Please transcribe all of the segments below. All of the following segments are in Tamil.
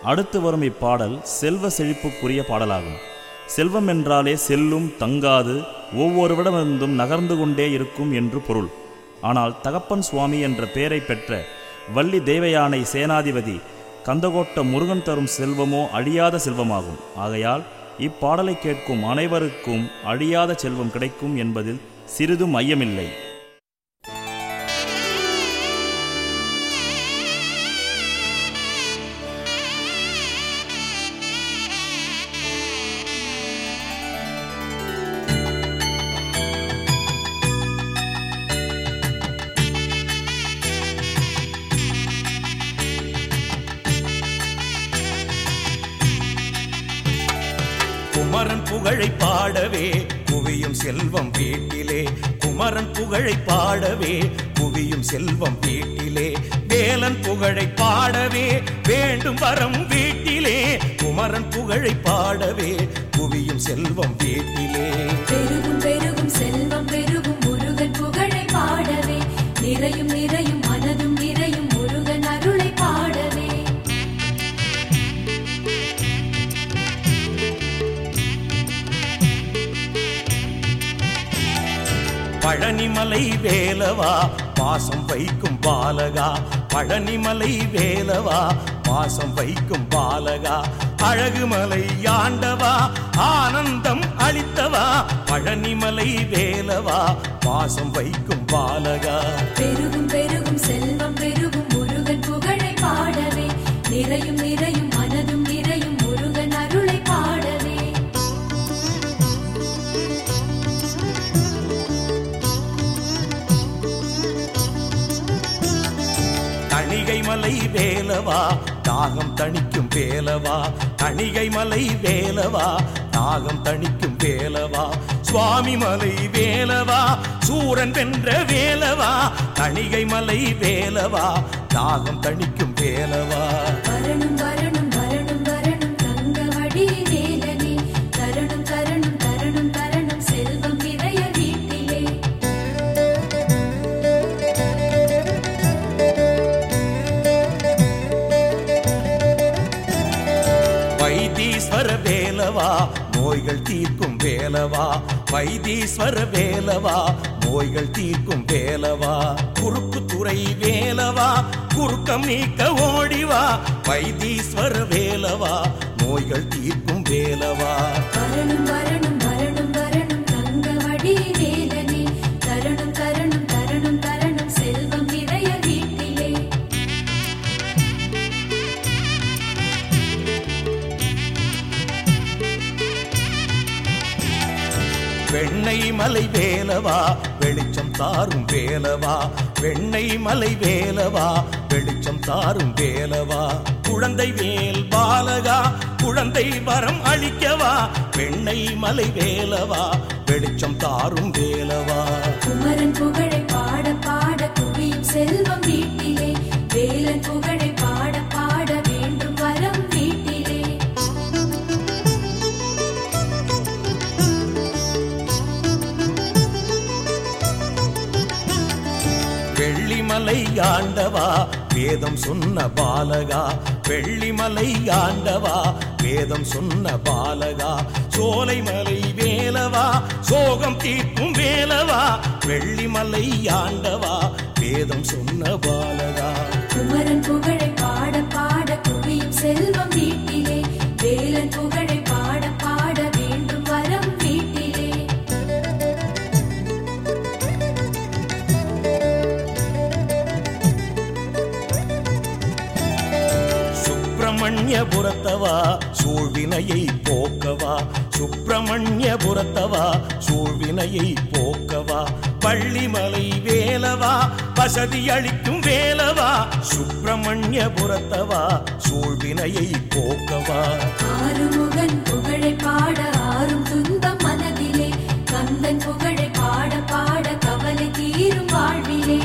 அடுத்து வரும் இப்பாடல் செல்வ செழிப்புக்குரிய பாடலாகும் செல்வம் என்றாலே செல்லும் தங்காது ஒவ்வொருவிடமிருந்தும் நகர்ந்து கொண்டே இருக்கும் என்று பொருள் ஆனால் தகப்பன் சுவாமி என்ற பெயரை பெற்ற வள்ளி தேவயானை சேனாதிபதி கந்தகோட்ட முருகன் தரும் செல்வமோ அழியாத செல்வமாகும் ஆகையால் இப்பாடலை கேட்கும் அனைவருக்கும் அழியாத செல்வம் கிடைக்கும் என்பதில் சிறிதும் ஐயமில்லை குமரன் புகழை பாடவே குவியும் செல்வம் வீட்டிலே குமரன் புகழை பாடவே குவியும் செல்வம் வீட்டிலே வேலன் புகழை பாடவே வேண்டும் வரம் வீட்டிலே குமரன் புகழை பாடவே குவியும் செல்வம் வீட்டிலே பெருகும் பெருகும் செல்வம் பெருகும் முருகன் புகழை பாடவே நிறையும் நிறையும் மனதும் நிறையும் முருகன் அருளை பாடவே பழனிமலை வேலவா பாசம் வைக்கும் பாலகா பழனிமலை வேலவா பாசம் வைக்கும் பாலகா அழகுமலை ஆண்டவா ஆனந்தம் அளித்தவா பழனிமலை வேலவா பாசம் வைக்கும் பாலகா பெருகும் பெருகும் செல்வம் பெருகும் முருகன் புகழை பாடவே நிறையும் நிறையும் மனதும் நிறையும் முருகன் அருளை பாடவே தணிகை மலை வேலவா தாகம் தணிக்கும் வேலவா தணிகை மலை வேலவா தாகம் தணிக்கும் வேலவா சுவாமி மலை வேலவா சூரன் வென்ற வேலவா தணிகை மலை வேலவா தாகம் தணிக்கும் வேலவா வரணும் வரணும் வரணும் வரணும் தங்கவடி வேலனே தரணும் தரணும் தரணும் தரணும் செல்வம் நிறைய வீட்டிலே வைத்தீஸ்வர வேலவா நோய்கள் தீர்க்கும் வேலவா வைத்தீஸ்வர வேலவா நோய்கள் தீர்க்கும் வேலவா குறுக்கு துறை வேலவா குறுக்கம் நீக்க ஓடிவா வைத்தீஸ்வர வேலவா நோய்கள் தீர்க்கும் வேலவா வரணும் வரணும் வரணும் வரணும் தங்கவடி வேலனே தரணும் தரணும் தரணும் தரணும் செல்வம் நிறைய வீட்டிலே வெண்ணை மலை வேலவா வெளிச்சம் தாரும் வேலவா வெண்ணை மலை வேலவா வெளிச்சம் தாரும் வேலவா குழந்தை வேல் பாலகா குழந்தை வரம் அளிக்கவா வெண்ணை மலை வேலவா வெளிச்சம் தாரும் வேலவா குமரன் புகழை பாட பாட குவியும் செல்வம் வீட்டிலே வேலன் புகழை பாட பாட வேண்டும் வரம் வீட்டிலே வெள்ளிமலை ஆண்டவா வேதம் சொன்ன பாலகா வெள்ளிமலை ஆண்டவா வேதம் சொன்ன பாலகா சோலைமலை வேலவா சோகம் தீர்க்கும் வேலவா வெள்ளிமலை ஆண்டவா வேதம் சொன்ன பாலகா குமரன் புகழை பாட பாட குவியும் செல்வம் வீட்டிலே வேலன் புகழை பாட பாட வேண்டும் வரம் வீட்டிலே சுப்பிரமணியபுரத்தவா சூழ்வினையை போக்கவா சுப்பிரமணியபுரத்தவா சூழ்வினையை போக்கவா பள்ளிமலை வேலவா வசதி அளிக்கும் வேலவா சுப்பிரமணியபுரத்தவா சூழ்வினையை போக்கவா ஆறுமுகன் புகழை பாட ஆறும் துன்பம் மனதிலே கந்தன் புகழை பாட பாட கவலை தீரும் வாழ்விலே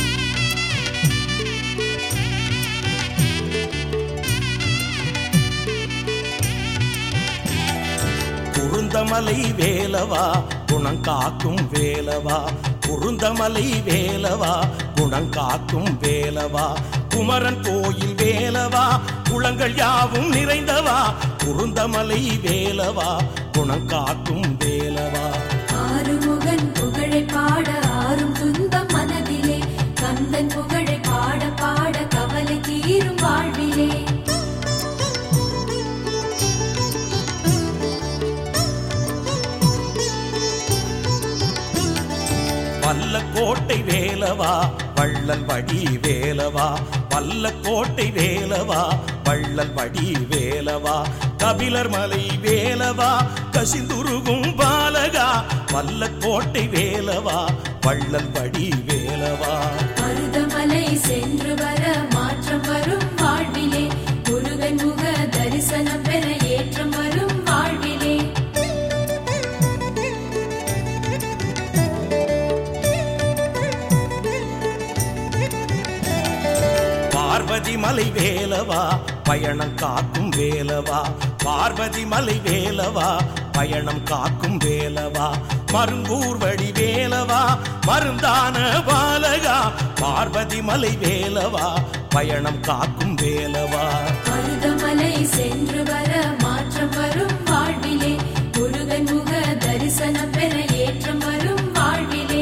குருந்தமலை வேலவா குணங்காக்கும் வேலவா குருந்தமலை வேலவா குணங்காக்கும் வேலவா குமரன் கோயில் வேலவா குளங்கள் யாவும் நிறைந்தவா குருந்தமலை வேலவா குணம் காக்கும் வேலவா ஆறுமுகன் புகழை பாட ஆறும் துன்பம் மனதிலே கந்தன் புகழை பாட பாட கவலை தீரும் வாழ்விலே வல்ல கோட்டை வேலவா வள்ளல் வடி வேலவா வல்ல கோட்டை வேலவா வள்ளல் வடி வேலவா கபிலர் மலை வேலவா கசிந்துருகும் பாலகா வல்ல கோட்டை வேலவா வள்ளல் வடி வேலவா மருதமலை சென்று வர மாற்றம் வரும் வாழ்விலே முருகன் முக தரிசனம் பெற ஏற்றம் வரும் வாழ்விலே பார்வதி மலை வேலவா பயணம் காக்கும் வேலவா பார்வதி மலை வேலவா பயணம் காக்கும் வேலவா மருங்கூர் வழி வேலவா மருந்தான பாலகா பார்வதி மலை வேலவா பயணம் காக்கும் வேலவா மருதமலை சென்று வர மாற்றம் வரும் வாழ்விலே முருகன் முக தரிசனம் பெற ஏற்றம் வரும் வாழ்விலே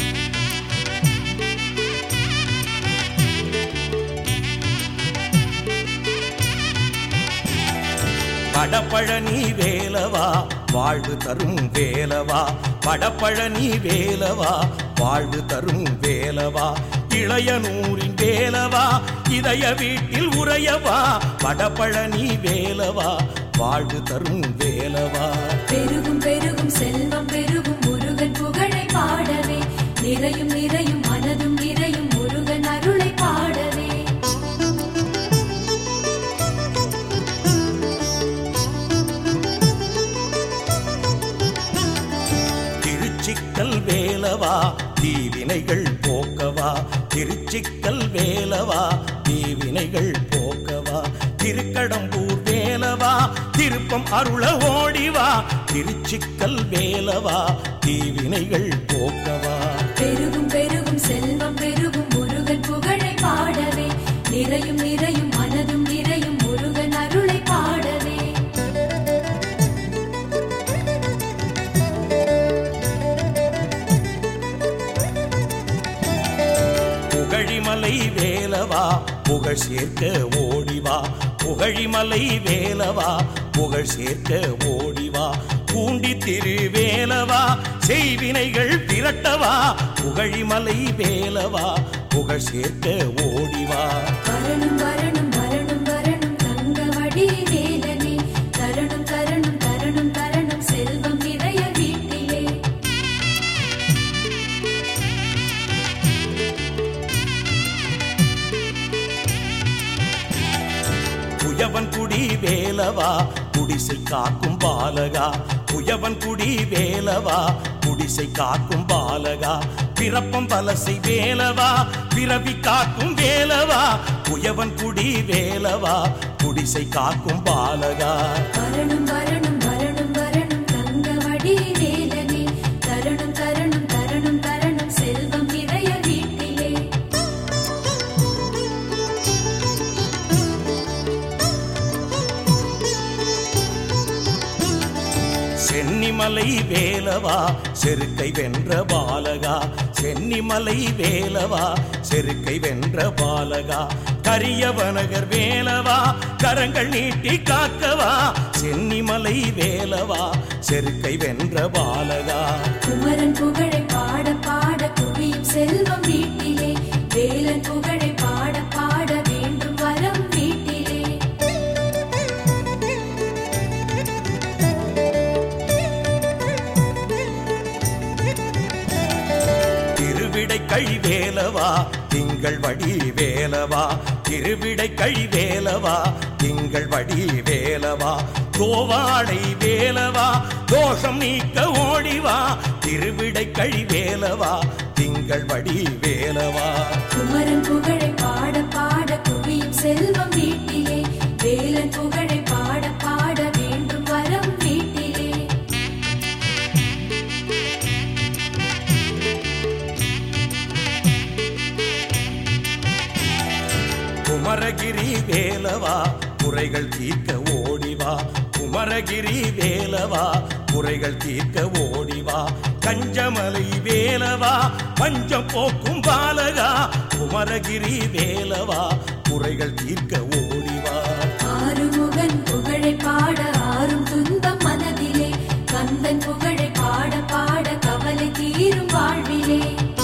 வடபழனி வேலவா வாழ்வு தரும் வேலவா வடபழனி வேலவா வாழ்வு தரும் வேலவா இளையனூரின் வேலவா இதய வீட்டில் உறையவா வடபழனி வேலவா வாழ்வு தரும் வேலவா பெருகும் பெருகும் செல்வம் பெருகும் முருகன் புகழை பாடவே நிறையும் நிறையும் மனதும் நிறையும் முருகன் அருளை பாடவே திருச்சிக்கல் வேலவா தீவினைகள் போக்கவா திருச்சிக்கல் வேலவா தீவினைகள் போக்கவா திருக்கடம்பூர் வேலவா திருப்பம் அருள ஓடிவா திருச்சிக்கல் வேலவா தீவினைகள் போக்கவா பெருகும் பெருகும் செல்வம் பெருகும் முருகன் புகழை பாடவே நிறையும் நிறையும் மனதும் நிறையும் முருகன் அருளை பாடவே புகழிமலை வேலவா புகழ் சேர்க்க ஓடிவா புகழிமலை வேலவா புகழ் சேர்க்க ஓடிவா பூண்டி திருவேலவா செய்வினைகள் திரட்டவா புகழிமலை வேலவா புகழ் சேர்க்க ஓடிவா வரணும் வரணும் வரணும் வரணும் தங்க வடி வேலனே தரணும் தரணும் தரணும் தரணும் செல்வம் நிறைய வீட்டிலே குயவன் குடி வேலவா குடிசை காக்கும் பாலகா குயவன் குடி வேலவா குடிசை காக்கும் பாலகா பிறப்பம் பலசை வேலவா பிறவி காக்கும் வேலவா குயவன் குடி வேலவா குடிசை காக்கும் பாலகா வரணும் வரணும் வரணும் வரணும் தங்க வடி வேலனே தரணும் தரணும் தரணும் தரணும் செல்வம் நிறைய வீட்டிலே சென்னிமலை வேலவா செருக்கை வென்ற பாலகா சென்னிமலை வேலவா செருக்கை வென்ற பாலகா கரியவனகர் வேலவா கரங்கள் நீட்டி காக்கவா சென்னிமலை வேலவா செருக்கை வென்ற பாலகா குமரன் புகழை பாட பாட குவியும் செல்வம் வீட்டிலே வேலன் புகழை பாட பாட வேண்டும் வரம் வீட்டிலே திருவிடை கழி வேலவா திங்கள் வடி வேலவா திருவிடை கழி வேலவா திங்கள் வடி வேலவா கோவாடை வேலவா தோஷம் நீக்க ஓடிவா திருவிடை கழி வேலவா திங்கள் வடி வேலவா குமரன் புகழை பாட பாட குவியும் செல்வம் வீட்டிலே வேலன் புகழை பாட பாட வேண்டும் வரம் வீட்டிலே குமரகிரி வேலவா குறைகள் தீர்க்க ஓடிவா குமரகிரி வேலவா குறைகள் தீர்க்க ஓடிவா கஞ்சமலை வேலவா பஞ்சம் போக்கும் பாலகா குமரகிரி வேலவா குறைகள் தீர்க்க ஓடிவா ஆறுமுகன் புகழை பாட ஆறும் துன்பம் மனதிலே கந்தன் புகழை பாட பாட கவலை தீரும் வாழ்விலே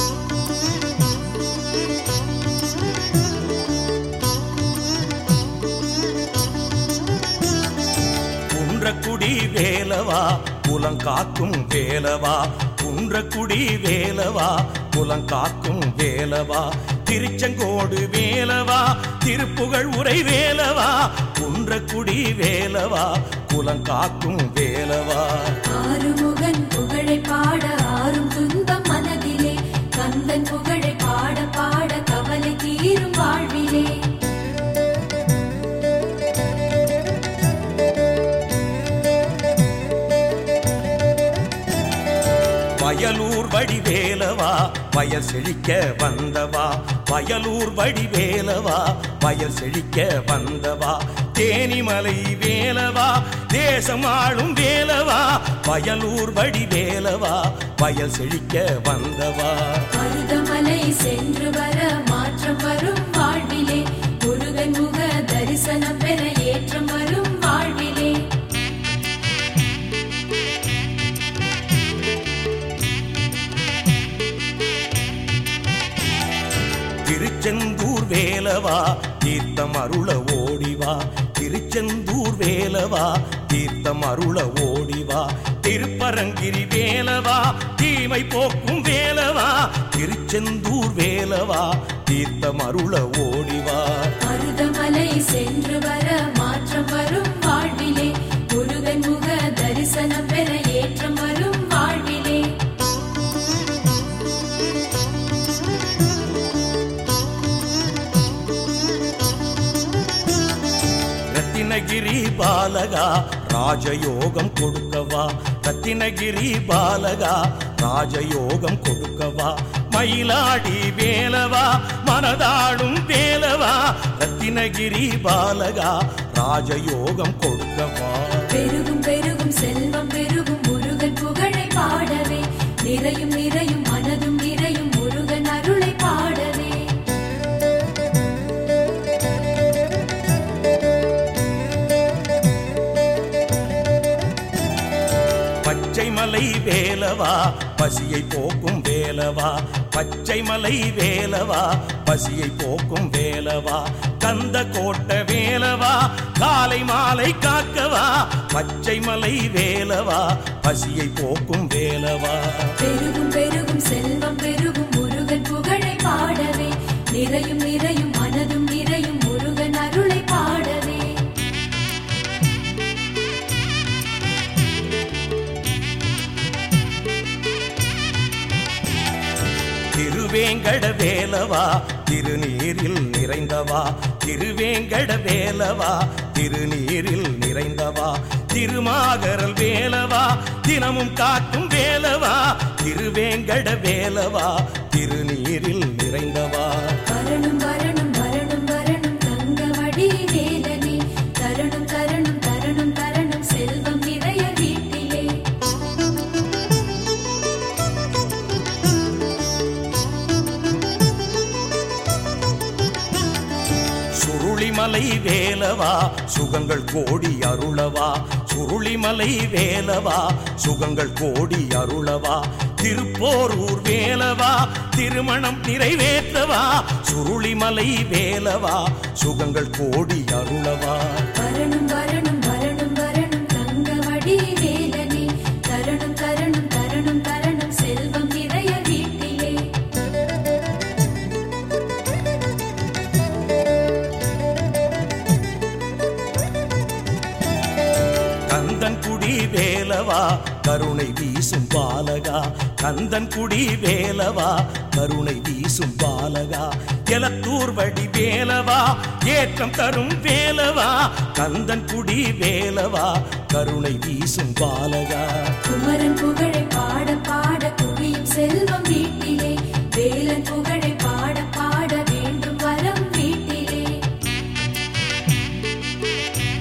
குன்றக்குடி வேலவா புலங்காக்கும் வேலவா குன்றக்குடி வேலவா புலங்காக்கும் வேலவா திருச்செங்கோடு வேலவா திருப்புகழ் உரை வேலவா குன்றக்குடி வேலவா புலங்காக்கும் வேலவா ஆறுமுகன் புகழை பாட ஆறும் துன்பம் மனதிலே கந்தன் புகழை பாட பாட கவலை தீரும் வாழ்விலே வயலூர் வடிவேலவா வயல் செழிக்க வந்தவா வயலூர் வடிவேலவா வயல் செழிக்க வந்தவா தேனிமலை வேலவா தேசமாளும் வேலவா வயலூர் வடிவேலவா வயல் செழிக்க வந்தவா மருதமலை சென்று வர மாற்றம் வரும் வாழ்விலே முருகன் முக தரிசனம் பெற ஏற்றம் வரும் வாழ்விலே திருச்செந்தூர் வேலவா தீர்த்தம் அருள ஓடிவா திருச்செந்தூர் வேலவா தீர்த்தம் அருள ஓடிவா திருப்பரங்கிரி வேலவா தீமை போக்கும் வேலவா திருச்செந்தூர் வேலவா தீர்த்தம் அருள ஓடிவா மருதமலை சென்று வர மாற்றம் வரும் வாழ்விலே முருகன் முக தரிசனம் பெற ஏற்றம் வரும் வாழ்விலே ரத்தினகிரி பாலகா ராஜயோகம் கொடுக்கவா ரத்தினகிரி பாலகா ராஜயோகம் கொடுக்கவா மயிலாடி வேலவா மனதாடும் வேலவா ரத்தினகிரி பாலகா ராஜயோகம் கொடுக்கவா பெருகும் பெருகும் செல்வம் பெருகும் முருகன் புகழை பாடவே நிறையும் நிறையும் மனதும் நிறையும் முருகன் அருளை பாடவே பச்சை மலை வேலவா பசியை போக்கும் வேலவா பச்சை மலை வேலவா பசியை போக்கும் வேலவா கந்த கோட்ட வேலவா காலை மாலை காக்கவா பச்சை மலை வேலவா பசியை போக்கும் வேலவா பெருகும் பெருகும் செல்வம் பெருகும் முருகன் புகழை பாடவே நிறையும் நிறையும் மனதும் நிறையும் முருகன் அருளை பாடவே திருவேங்கட வேலவா திருநீரில் நிறைந்தவா திருவேங்கட வேலவா திருநீரில் நிறைந்தவா திருமாகரல் வேலவா தினமும் காக்கும் வேலவா திருவேங்கட வேலவா திருநீரில் நிறைந்தவா வரணும் வரணும் வரணும் வரணும் தங்கவடி வேலனே தரணும் தரணும் தரணும் தரணும் செல்வம் நிறைய வீட்டிலே சுருளிமலை வேலவா சுகங்கள் கோடி அருளவா சுருளிமலை வேலவா சுகங்கள் கோடி அருளவா திருப்போரூர் வேலவா திருமணம் நிறைவேற்றவா சுருளிமலை வேலவா சுகங்கள் கோடி அருளவா வரணும் வரணும் வரணும் வரணும் தங்கவடி வேலனே தரணும் தரணும் தரணும் தரணும் செல்வம் நிறைய வீட்டிலே கந்தன் குடி வேலவா கருணை வீசும் பாலகா கந்தன் குடி வேலவா கருணை வீசும் பாலகா எலத்தூர் வடி வேலவா ஏற்றம் தரும் வேலவா கந்தன் குடி வேலவா கருணை வீசும் பாலகா குமரன் புகழை பாட பாட குவியும் செல்வம் வீட்டிலே வேலன் புகழை பாட பாட வேண்டும் வரம் வீட்டிலே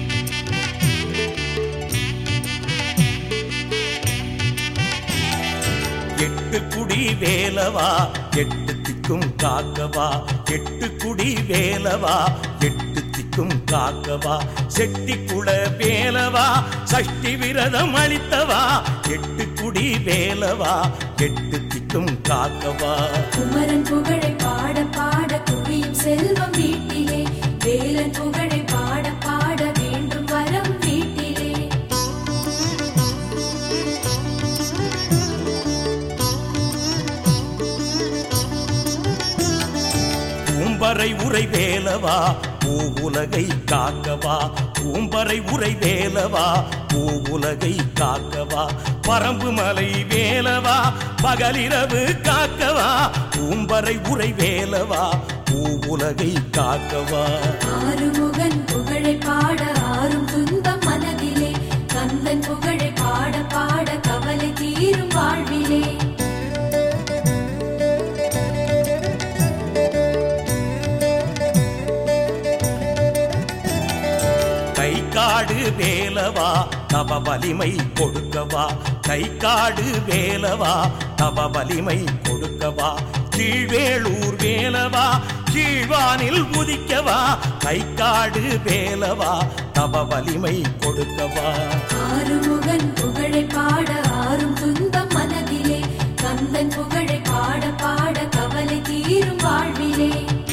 குடி வேலவா எட்டு திக்கும் காக்கவா எட்டு குடி வேலவா எட்டு திக்கும் காக்கவா செட்டி குள வேலவா சஷ்டி விரதம் அளித்தவா எட்டு குடி வேலவா எட்டு திக்கும் காக்கவா குமரன் புகழை பாட பாட குவியும் செல்வம் வீட்டிலே வேலன் புகழை பாட பாட வேண்டும் வரம் வீட்டிலே பூம்பறை உரை வேலவா பூவுலகை காக்கவா பூம்பறை உரை வேலவா பூவுலகை காக்கவா பரம்பு மலை வேலவா பகலிரவு காக்கவா பூம்பறை உரை வேலவா பூவுலகை காக்கவா ஆறுமுகன் புகழை பாட ஆறும் துன்பம் மனதிலே கந்தன் புகழை பாட பாட கவலை தீரும் வாழ்விலே கை காடு வேலவா தவ வலிமை கொடுக்கவா கை காடு வேலவா தவ வலிமை கொடுக்கவா கீழ்வேளூர் வேலவா கீழ்வானில் உதிக்கவா கை காடு வேலவா தவ வலிமை கொடுக்கவா ஆறுமுகன் புகழை பாட ஆறும் துன்பம் மனதிலே கந்தன் புகழை பாட பாட கவலை தீரும் வாழ்விலே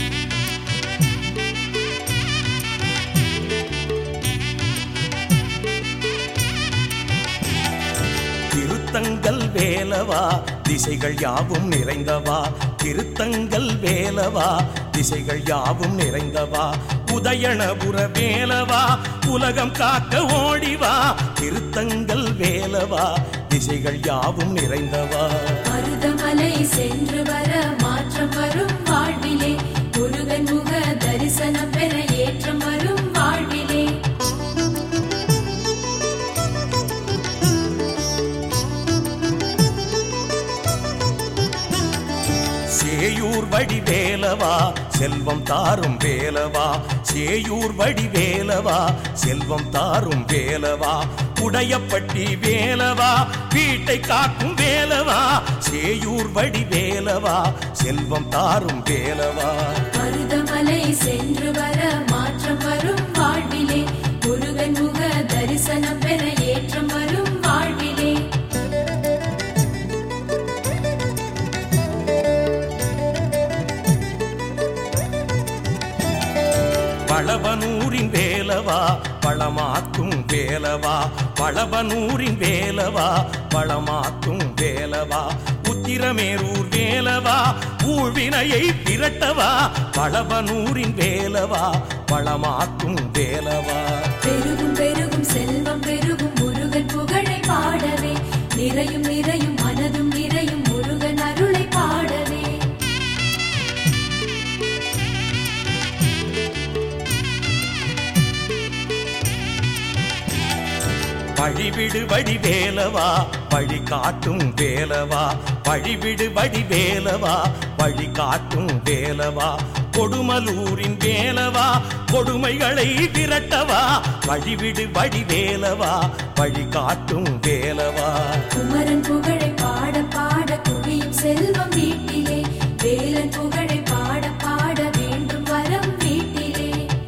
திருத்தங்கள் வேலவா திசைகள் யாவும் நிறைந்தவா திருத்தங்கள் வேலவா திசைகள் யாவும் நிறைந்தவா உதயணபுர வேலவா உலகம் காக்க ஓடிவா திருத்தங்கள் வேலவா திசைகள் யாவும் நிறைந்தவா மருதமலை சென்று வர மாற்றம் வரும் வாழ்விலே முருகன் முக தரிசனம் பெற ஏற்றம் வரும் வாழ்விலே சேயூர் வடி வேலவா செல்வம் தாரும் வேலவா சேயூர் வடி வேலவா செல்வம் தாரும் வேலவா உடையப்பட்டி வேலவா வீட்டை காக்கும் வேலவா சேயூர் வடி வேலவா செல்வம் தாரும் வேலவா மருதமலை சென்று வர மாற்றம் வரும் வாழ்விலே முருகன் முக தரிசனம் பெற ஏற்றம் வரும் வாழ்விலே பழவனூரின் வேலவா பழமாக்கும் வேலவா பழவனூரின் வேலவா பழமாக்கும் வேலவா உத்திரமேரூர் வேலவா ஊழ்வினையை திரட்டவா பழவனூரின் வேலவா பழமாக்கும் வேலவா பெருகும் பெருகும் செல்வம் பெருகும் முருகன் புகழை பாடவே நிறையும் நிறையும் மனதும் நிறையும் முருகன் அருளை பாடவே வழிவிடு வடி வேலவா வழி காட்டும் வேலவா வழிவிடு வடி வேலவா வழி காட்டும் வேலவா கொடுமலூரின் வேலவா கொடுமைகளை விரட்டவா வழிவிடு வடி வேலவா வழி காட்டும் வேலவா குமரன் புகழை பாட பாட குவியும் செல்வம் வீட்டிலே வேலன் புகழை பாட பாட வேண்டும் வரம் வீட்டிலே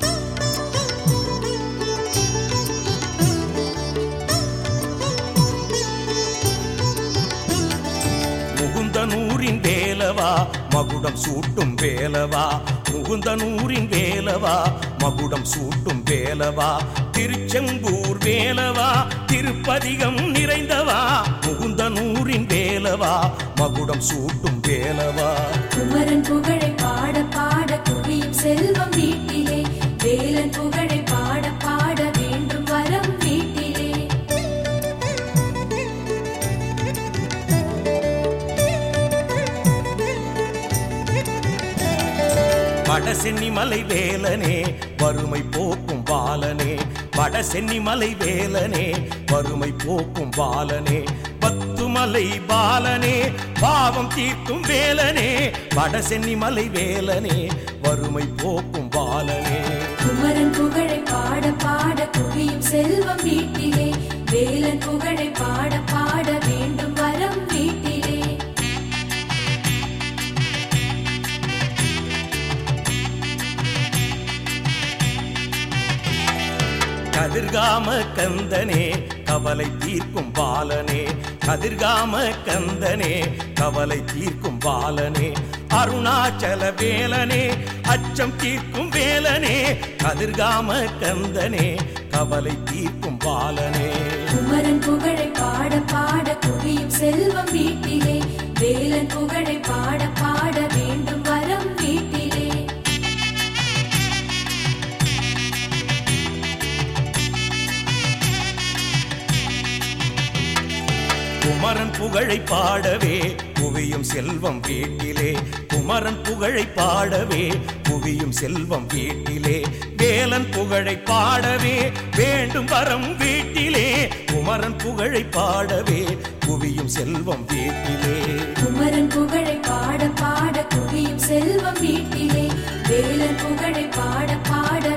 முகுந்தனூரின் வேலவா மகுடம் சூட்டும் வேலவா முகுந்தனூரின் வேலவா மகுடம் சூட்டும் வேலவா திருச்செங்கூர் வேலவா திருப்பதிகம் நிறைந்தவா முகுந்தனூரின் வேலவா மகுடம் சூட்டும் வேலவா குமரன் புகழை பாட பாட குவியும் செல்வம் வீட்டிலே வேலன் புகழை பாட பாட வேண்டும் வரம் வீட்டிலே வடசென்னி மலை வேலனே வறுமை போக்கும் பாலனே வடசென்னி மலை வேலனே வறுமை போக்கும் பாலனே பத்துமலை பாலனே பாவம் தீர்க்கும் வேலனே வடசென்னி மலை வேலனே வறுமை போக்கும் பாலனே குமரன் புகழை பாட பாட குவியும் செல்வம் வீட்டிலே வேலன் புகழை பாட பாட வேண்டும் வரம் வீட்டிலே கதிர்காம கந்தனே கவலை தீர்க்கும் பாலனே கதிர்காம கந்தனே கவலை தீர்க்கும் பாலனே அருணாச்சல வேலனே அச்சம் தீர்க்கும் வேலனே கதிர்காம கந்தனே கவலை தீர்க்கும் பாலனே குமரன் புகழை பாட பாட குவியும் செல்வம் வீட்டிலே வேலன் புகழை பாட பாட வேண்டும் வரம் வீட்டிலே குமரன் புகழை பாடவே குவியும் செல்வம் வீட்டிலே குமரன் புகழை பாடவே குவியும் செல்வம் வீட்டிலே வேலன் புகழை பாடவே வேண்டும் வரம் வீட்டிலே குமரன் புகழை பாடவே குவியும் செல்வம் வீட்டிலே குமரன் புகழை பாட பாட குவியும் செல்வம் வீட்டிலே வேலன் புகழை பாட பாட